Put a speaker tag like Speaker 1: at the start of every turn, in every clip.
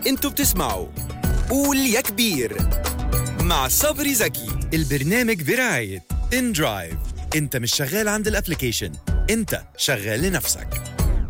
Speaker 1: انتوا بتسمعوا قول يا كبير مع صبري زكي البرنامج برعاية ان درايف انت مش شغال عند الابليكيشن انت شغال لنفسك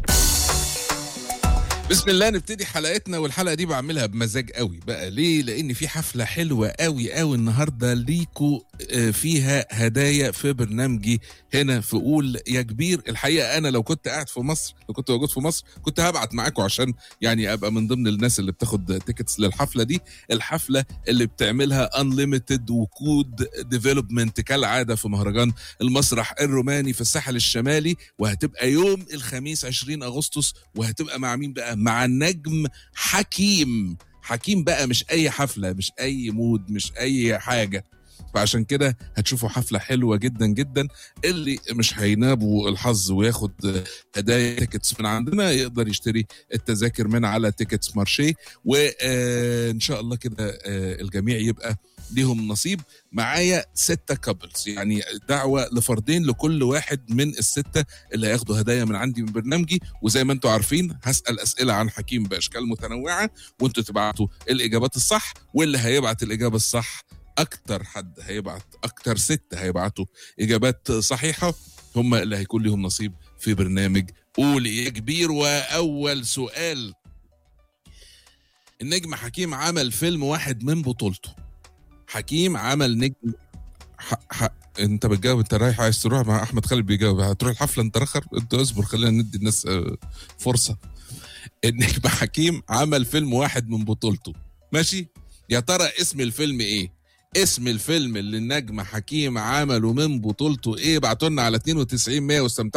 Speaker 2: بسم الله نبتدي حلقتنا والحلقه دي بعملها بمزاج قوي بقى ليه لان في حفله حلوه قوي قوي النهارده ليكوا آه، فيها هدايا في برنامجي هنا في قول يا كبير الحقيقه انا لو كنت قاعد في مصر لو كنت موجود في مصر كنت هبعت معاكم عشان يعني ابقى من ضمن الناس اللي بتاخد تيكتس للحفله دي الحفله اللي بتعملها انليمتد وكود ديفلوبمنت كالعاده في مهرجان المسرح الروماني في الساحل الشمالي وهتبقى يوم الخميس 20 اغسطس وهتبقى مع مين بقى مع النجم حكيم حكيم بقى مش اي حفله مش اي مود مش اي حاجه فعشان كده هتشوفوا حفله حلوه جدا جدا اللي مش هينابوا الحظ وياخد هدايا تيكتس من عندنا يقدر يشتري التذاكر من على تيكتس مارشي وان شاء الله كده آه، الجميع يبقى ليهم نصيب معايا ستة كابلز يعني دعوة لفردين لكل واحد من الستة اللي هياخدوا هدايا من عندي من برنامجي وزي ما انتم عارفين هسأل أسئلة عن حكيم بأشكال متنوعة وانتوا تبعتوا الإجابات الصح واللي هيبعت الإجابة الصح أكتر حد هيبعت أكتر ستة هيبعتوا إجابات صحيحة هم اللي هيكون ليهم نصيب في برنامج قول يا كبير وأول سؤال النجم حكيم عمل فيلم واحد من بطولته حكيم عمل نجم ح... ح... انت بتجاوب انت رايح عايز تروح مع احمد خالد بيجاوب هتروح الحفله انت رخر انت اصبر خلينا ندي الناس آه، فرصه النجم حكيم عمل فيلم واحد من بطولته ماشي يا ترى اسم الفيلم ايه اسم الفيلم اللي النجم حكيم عمله من بطولته ايه بعتوا لنا على 92 100 واستمتعوا